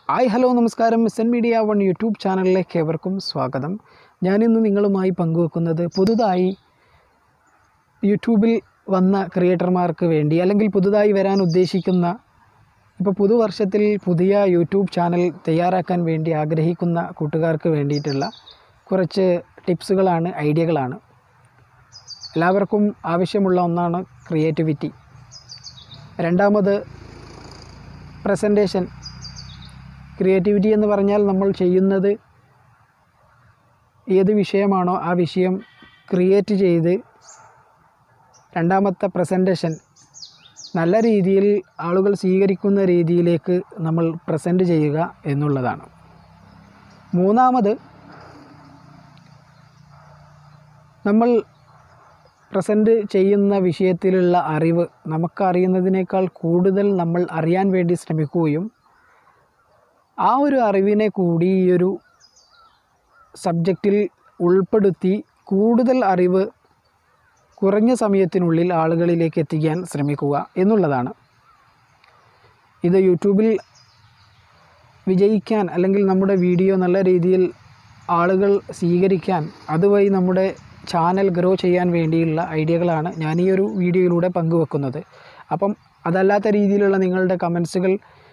hi hello നമസ്കാരം S N media one YouTube ചാനലിലേക്ക് ഏവർക്കും സ്വാഗതം ഞാനിന്ന് നിങ്ങളുമായി പങ്കുവെക്കുന്നത് പുതുതായി യൂട്യൂബിൽ വന്ന ക്രിയേറ്റർമാർക്ക് വേണ്ടി അല്ലെങ്കിൽ പുതുതായി വരാൻ ഉദ്ദേശിക്കുന്ന ഇപ്പോൾ പുതുവർഷത്തിൽ പുതിയ യൂട്യൂബ് ചാനൽ തയ്യാറാക്കാൻ വേണ്ടി ആഗ്രഹിക്കുന്ന കൂട്ടുകാർക്ക് വേണ്ടിയിട്ടുള്ള കുറച്ച് ടിപ്സുകളാണ് ഐഡിയകളാണ് എല്ലാവർക്കും ആവശ്യമുള്ള ഒന്നാണ് ക്രിയേറ്റിവിറ്റി രണ്ടാമത് പ്രസൻറ്റേഷൻ ക്രിയേറ്റിവിറ്റി എന്ന് പറഞ്ഞാൽ നമ്മൾ ചെയ്യുന്നത് ഏത് വിഷയമാണോ ആ വിഷയം ക്രിയേറ്റ് ചെയ്ത് രണ്ടാമത്തെ പ്രസൻറ്റേഷൻ നല്ല രീതിയിൽ ആളുകൾ സ്വീകരിക്കുന്ന രീതിയിലേക്ക് നമ്മൾ പ്രസൻറ്റ് ചെയ്യുക എന്നുള്ളതാണ് മൂന്നാമത് നമ്മൾ പ്രസൻറ്റ് ചെയ്യുന്ന വിഷയത്തിലുള്ള അറിവ് നമുക്കറിയുന്നതിനേക്കാൾ കൂടുതൽ നമ്മൾ അറിയാൻ വേണ്ടി ശ്രമിക്കുകയും ആ ഒരു അറിവിനെ കൂടി ഈ ഒരു സബ്ജക്റ്റിൽ ഉൾപ്പെടുത്തി കൂടുതൽ അറിവ് കുറഞ്ഞ സമയത്തിനുള്ളിൽ ആളുകളിലേക്ക് എത്തിക്കാൻ ശ്രമിക്കുക എന്നുള്ളതാണ് ഇത് യൂട്യൂബിൽ വിജയിക്കാൻ അല്ലെങ്കിൽ നമ്മുടെ വീഡിയോ നല്ല രീതിയിൽ ആളുകൾ സ്വീകരിക്കാൻ അതുവഴി നമ്മുടെ ചാനൽ ഗ്രോ ചെയ്യാൻ വേണ്ടിയുള്ള ഐഡിയകളാണ് ഞാൻ ഈ ഒരു വീഡിയോയിലൂടെ പങ്കുവെക്കുന്നത് അപ്പം അതല്ലാത്ത രീതിയിലുള്ള നിങ്ങളുടെ കമൻസുകൾ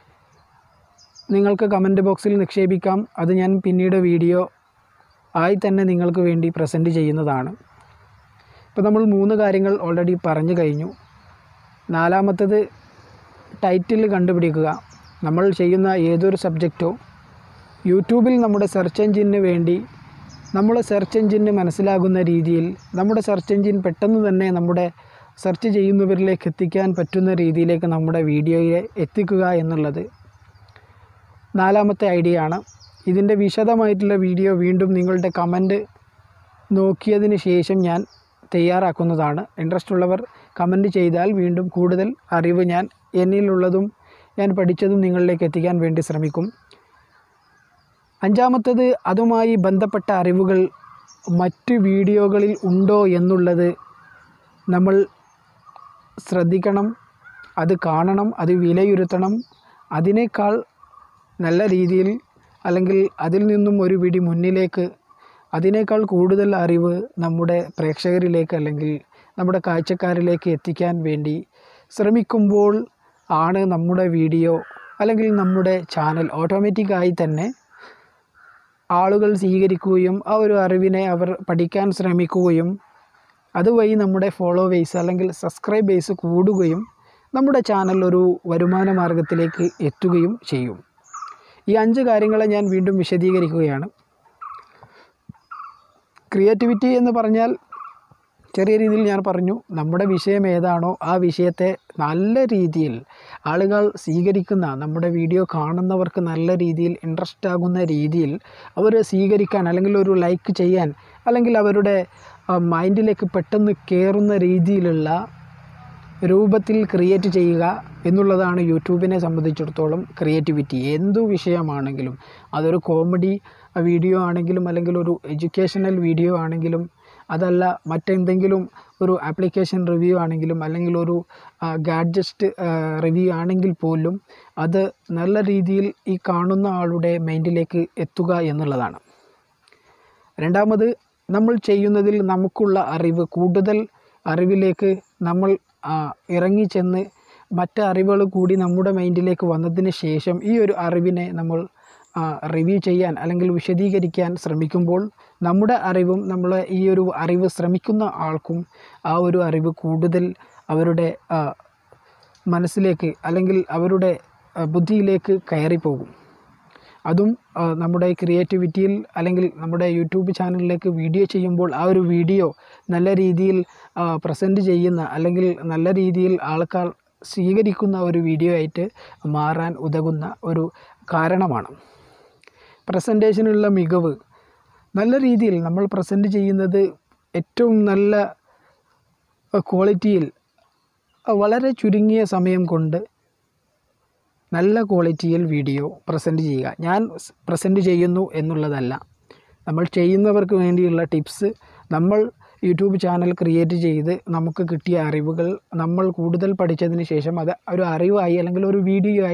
നിങ്ങൾക്ക് കമൻറ്റ് ബോക്സിൽ നിക്ഷേപിക്കാം അത് ഞാൻ പിന്നീട് വീഡിയോ ആയി തന്നെ നിങ്ങൾക്ക് വേണ്ടി പ്രസൻറ്റ് ചെയ്യുന്നതാണ് ഇപ്പോൾ നമ്മൾ മൂന്ന് കാര്യങ്ങൾ ഓൾറെഡി പറഞ്ഞു കഴിഞ്ഞു നാലാമത്തത് ടൈറ്റിൽ കണ്ടുപിടിക്കുക നമ്മൾ ചെയ്യുന്ന ഏതൊരു സബ്ജക്റ്റോ യൂട്യൂബിൽ നമ്മുടെ സെർച്ച് എഞ്ചിന് വേണ്ടി നമ്മുടെ സെർച്ച് എഞ്ചിന് മനസ്സിലാകുന്ന രീതിയിൽ നമ്മുടെ സെർച്ച് എഞ്ചിൻ പെട്ടെന്ന് തന്നെ നമ്മുടെ സെർച്ച് ചെയ്യുന്നവരിലേക്ക് എത്തിക്കാൻ പറ്റുന്ന രീതിയിലേക്ക് നമ്മുടെ വീഡിയോയെ എത്തിക്കുക എന്നുള്ളത് നാലാമത്തെ ഐഡിയ ആണ് ഇതിൻ്റെ വിശദമായിട്ടുള്ള വീഡിയോ വീണ്ടും നിങ്ങളുടെ കമൻറ്റ് നോക്കിയതിന് ശേഷം ഞാൻ തയ്യാറാക്കുന്നതാണ് ഇൻട്രസ്റ്റ് ഉള്ളവർ കമൻറ്റ് ചെയ്താൽ വീണ്ടും കൂടുതൽ അറിവ് ഞാൻ എന്നിലുള്ളതും ഞാൻ പഠിച്ചതും നിങ്ങളിലേക്ക് എത്തിക്കാൻ വേണ്ടി ശ്രമിക്കും അഞ്ചാമത്തത് അതുമായി ബന്ധപ്പെട്ട അറിവുകൾ മറ്റ് വീഡിയോകളിൽ ഉണ്ടോ എന്നുള്ളത് നമ്മൾ ശ്രദ്ധിക്കണം അത് കാണണം അത് വിലയിരുത്തണം അതിനേക്കാൾ നല്ല രീതിയിൽ അല്ലെങ്കിൽ അതിൽ നിന്നും ഒരു പിടി മുന്നിലേക്ക് അതിനേക്കാൾ കൂടുതൽ അറിവ് നമ്മുടെ പ്രേക്ഷകരിലേക്ക് അല്ലെങ്കിൽ നമ്മുടെ കാഴ്ചക്കാരിലേക്ക് എത്തിക്കാൻ വേണ്ടി ശ്രമിക്കുമ്പോൾ ആണ് നമ്മുടെ വീഡിയോ അല്ലെങ്കിൽ നമ്മുടെ ചാനൽ ഓട്ടോമാറ്റിക്കായി തന്നെ ആളുകൾ സ്വീകരിക്കുകയും ആ ഒരു അറിവിനെ അവർ പഠിക്കാൻ ശ്രമിക്കുകയും അതുവഴി നമ്മുടെ ഫോളോവേഴ്സ് അല്ലെങ്കിൽ സബ്സ്ക്രൈബേഴ്സ് കൂടുകയും നമ്മുടെ ചാനൽ ഒരു വരുമാന മാർഗത്തിലേക്ക് എത്തുകയും ചെയ്യും ഈ അഞ്ച് കാര്യങ്ങളെ ഞാൻ വീണ്ടും വിശദീകരിക്കുകയാണ് ക്രിയേറ്റിവിറ്റി എന്ന് പറഞ്ഞാൽ ചെറിയ രീതിയിൽ ഞാൻ പറഞ്ഞു നമ്മുടെ വിഷയം ഏതാണോ ആ വിഷയത്തെ നല്ല രീതിയിൽ ആളുകൾ സ്വീകരിക്കുന്ന നമ്മുടെ വീഡിയോ കാണുന്നവർക്ക് നല്ല രീതിയിൽ ഇൻട്രസ്റ്റ് ആകുന്ന രീതിയിൽ അവർ സ്വീകരിക്കാൻ അല്ലെങ്കിൽ ഒരു ലൈക്ക് ചെയ്യാൻ അല്ലെങ്കിൽ അവരുടെ മൈൻഡിലേക്ക് പെട്ടെന്ന് കയറുന്ന രീതിയിലുള്ള രൂപത്തിൽ ക്രിയേറ്റ് ചെയ്യുക എന്നുള്ളതാണ് യൂട്യൂബിനെ സംബന്ധിച്ചിടത്തോളം ക്രിയേറ്റിവിറ്റി എന്തു വിഷയമാണെങ്കിലും അതൊരു കോമഡി വീഡിയോ ആണെങ്കിലും അല്ലെങ്കിൽ ഒരു എഡ്യൂക്കേഷണൽ വീഡിയോ ആണെങ്കിലും അതല്ല മറ്റെന്തെങ്കിലും ഒരു ആപ്ലിക്കേഷൻ റിവ്യൂ ആണെങ്കിലും അല്ലെങ്കിൽ ഒരു ഗാഡ്ജസ്റ്റ് റിവ്യൂ ആണെങ്കിൽ പോലും അത് നല്ല രീതിയിൽ ഈ കാണുന്ന ആളുടെ മൈൻഡിലേക്ക് എത്തുക എന്നുള്ളതാണ് രണ്ടാമത് നമ്മൾ ചെയ്യുന്നതിൽ നമുക്കുള്ള അറിവ് കൂടുതൽ അറിവിലേക്ക് നമ്മൾ ഇറങ്ങിച്ചെന്ന് മറ്റ് അറിവുകൾ കൂടി നമ്മുടെ മൈൻഡിലേക്ക് വന്നതിന് ശേഷം ഈ ഒരു അറിവിനെ നമ്മൾ റിവ്യൂ ചെയ്യാൻ അല്ലെങ്കിൽ വിശദീകരിക്കാൻ ശ്രമിക്കുമ്പോൾ നമ്മുടെ അറിവും നമ്മൾ ഈ ഒരു അറിവ് ശ്രമിക്കുന്ന ആൾക്കും ആ ഒരു അറിവ് കൂടുതൽ അവരുടെ മനസ്സിലേക്ക് അല്ലെങ്കിൽ അവരുടെ ബുദ്ധിയിലേക്ക് കയറിപ്പോകും അതും നമ്മുടെ ക്രിയേറ്റിവിറ്റിയിൽ അല്ലെങ്കിൽ നമ്മുടെ യൂട്യൂബ് ചാനലിലേക്ക് വീഡിയോ ചെയ്യുമ്പോൾ ആ ഒരു വീഡിയോ നല്ല രീതിയിൽ പ്രസൻറ്റ് ചെയ്യുന്ന അല്ലെങ്കിൽ നല്ല രീതിയിൽ ആൾക്കാർ സ്വീകരിക്കുന്ന ഒരു വീഡിയോ ആയിട്ട് മാറാൻ ഉതകുന്ന ഒരു കാരണമാണ് പ്രസൻറ്റേഷനുള്ള മികവ് നല്ല രീതിയിൽ നമ്മൾ പ്രസൻറ്റ് ചെയ്യുന്നത് ഏറ്റവും നല്ല ക്വാളിറ്റിയിൽ വളരെ ചുരുങ്ങിയ സമയം കൊണ്ട് നല്ല ക്വാളിറ്റിയിൽ വീഡിയോ പ്രസൻറ്റ് ചെയ്യുക ഞാൻ പ്രസൻറ്റ് ചെയ്യുന്നു എന്നുള്ളതല്ല നമ്മൾ ചെയ്യുന്നവർക്ക് വേണ്ടിയുള്ള ടിപ്സ് നമ്മൾ യൂട്യൂബ് ചാനൽ ക്രിയേറ്റ് ചെയ്ത് നമുക്ക് കിട്ടിയ അറിവുകൾ നമ്മൾ കൂടുതൽ പഠിച്ചതിന് ശേഷം അത് ഒരു അറിവായി അല്ലെങ്കിൽ ഒരു വീഡിയോ ആയി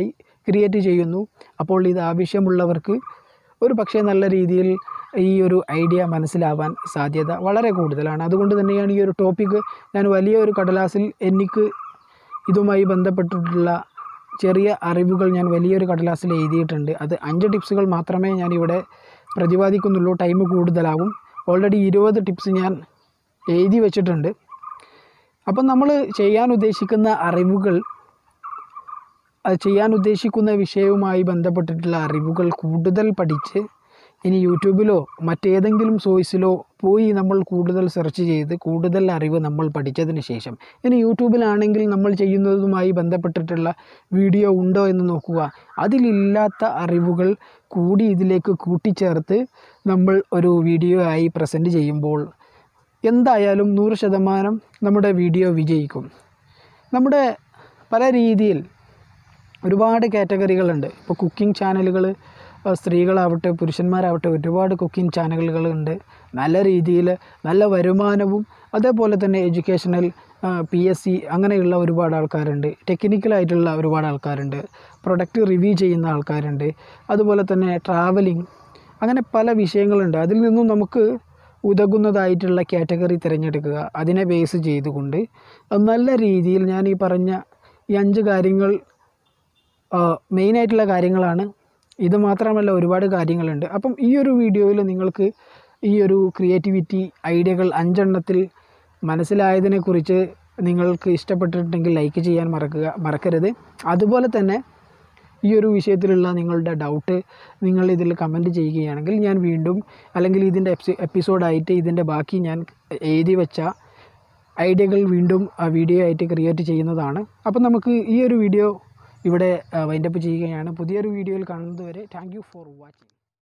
ക്രിയേറ്റ് ചെയ്യുന്നു അപ്പോൾ ഇത് ആവശ്യമുള്ളവർക്ക് ഒരു പക്ഷേ നല്ല രീതിയിൽ ഈ ഒരു ഐഡിയ മനസ്സിലാവാൻ സാധ്യത വളരെ കൂടുതലാണ് അതുകൊണ്ട് തന്നെയാണ് ഈ ഒരു ടോപ്പിക്ക് ഞാൻ വലിയ ഒരു കടലാസിൽ എനിക്ക് ഇതുമായി ബന്ധപ്പെട്ടിട്ടുള്ള ചെറിയ അറിവുകൾ ഞാൻ വലിയൊരു കടലാസിൽ എഴുതിയിട്ടുണ്ട് അത് അഞ്ച് ടിപ്സുകൾ മാത്രമേ ഞാൻ ഇവിടെ പ്രതിപാദിക്കുന്നുള്ളൂ ടൈം കൂടുതലാകും ഓൾറെഡി ഇരുപത് ടിപ്സ് ഞാൻ എഴുതി വെച്ചിട്ടുണ്ട് അപ്പം നമ്മൾ ചെയ്യാൻ ഉദ്ദേശിക്കുന്ന അറിവുകൾ അത് ചെയ്യാൻ ഉദ്ദേശിക്കുന്ന വിഷയവുമായി ബന്ധപ്പെട്ടിട്ടുള്ള അറിവുകൾ കൂടുതൽ പഠിച്ച് ഇനി യൂട്യൂബിലോ മറ്റേതെങ്കിലും സോഴ്സിലോ പോയി നമ്മൾ കൂടുതൽ സെർച്ച് ചെയ്ത് കൂടുതൽ അറിവ് നമ്മൾ പഠിച്ചതിന് ശേഷം ഇനി യൂട്യൂബിലാണെങ്കിൽ നമ്മൾ ചെയ്യുന്നതുമായി ബന്ധപ്പെട്ടിട്ടുള്ള വീഡിയോ ഉണ്ടോ എന്ന് നോക്കുക അതിലില്ലാത്ത അറിവുകൾ കൂടി ഇതിലേക്ക് കൂട്ടിച്ചേർത്ത് നമ്മൾ ഒരു വീഡിയോ ആയി പ്രസൻറ്റ് ചെയ്യുമ്പോൾ എന്തായാലും നൂറ് ശതമാനം നമ്മുടെ വീഡിയോ വിജയിക്കും നമ്മുടെ പല രീതിയിൽ ഒരുപാട് കാറ്റഗറികളുണ്ട് ഇപ്പോൾ കുക്കിംഗ് ചാനലുകൾ സ്ത്രീകളാവട്ടെ പുരുഷന്മാരാവട്ടെ ഒരുപാട് കുക്കിംഗ് ചാനലുകളുണ്ട് നല്ല രീതിയിൽ നല്ല വരുമാനവും അതേപോലെ തന്നെ എഡ്യൂക്കേഷണൽ പി എസ് സി അങ്ങനെയുള്ള ഒരുപാട് ആൾക്കാരുണ്ട് ടെക്നിക്കലായിട്ടുള്ള ഒരുപാട് ആൾക്കാരുണ്ട് പ്രൊഡക്റ്റ് റിവ്യൂ ചെയ്യുന്ന ആൾക്കാരുണ്ട് അതുപോലെ തന്നെ ട്രാവലിംഗ് അങ്ങനെ പല വിഷയങ്ങളുണ്ട് അതിൽ നിന്നും നമുക്ക് ഉതകുന്നതായിട്ടുള്ള കാറ്റഗറി തിരഞ്ഞെടുക്കുക അതിനെ ബേസ് ചെയ്തുകൊണ്ട് നല്ല രീതിയിൽ ഞാൻ ഈ പറഞ്ഞ ഈ അഞ്ച് കാര്യങ്ങൾ മെയിനായിട്ടുള്ള കാര്യങ്ങളാണ് ഇത് മാത്രമല്ല ഒരുപാട് കാര്യങ്ങളുണ്ട് അപ്പം ഈ ഒരു വീഡിയോയിൽ നിങ്ങൾക്ക് ഈ ഒരു ക്രിയേറ്റിവിറ്റി ഐഡിയകൾ അഞ്ചെണ്ണത്തിൽ മനസ്സിലായതിനെക്കുറിച്ച് നിങ്ങൾക്ക് ഇഷ്ടപ്പെട്ടിട്ടുണ്ടെങ്കിൽ ലൈക്ക് ചെയ്യാൻ മറക്കുക മറക്കരുത് അതുപോലെ തന്നെ ഈ ഒരു വിഷയത്തിലുള്ള നിങ്ങളുടെ ഡൗട്ട് നിങ്ങൾ ഇതിൽ കമൻറ്റ് ചെയ്യുകയാണെങ്കിൽ ഞാൻ വീണ്ടും അല്ലെങ്കിൽ ഇതിൻ്റെ എപ്പിസോഡായിട്ട് ഇതിൻ്റെ ബാക്കി ഞാൻ എഴുതി വെച്ച ഐഡിയകൾ വീണ്ടും ആ വീഡിയോ ആയിട്ട് ക്രിയേറ്റ് ചെയ്യുന്നതാണ് അപ്പം നമുക്ക് ഈ ഒരു വീഡിയോ ഇവിടെ വൈൻഡപ്പ് ചെയ്യുകയാണ് പുതിയൊരു വീഡിയോയിൽ കാണുന്നത് വരെ താങ്ക് യു ഫോർ വാച്ചിങ്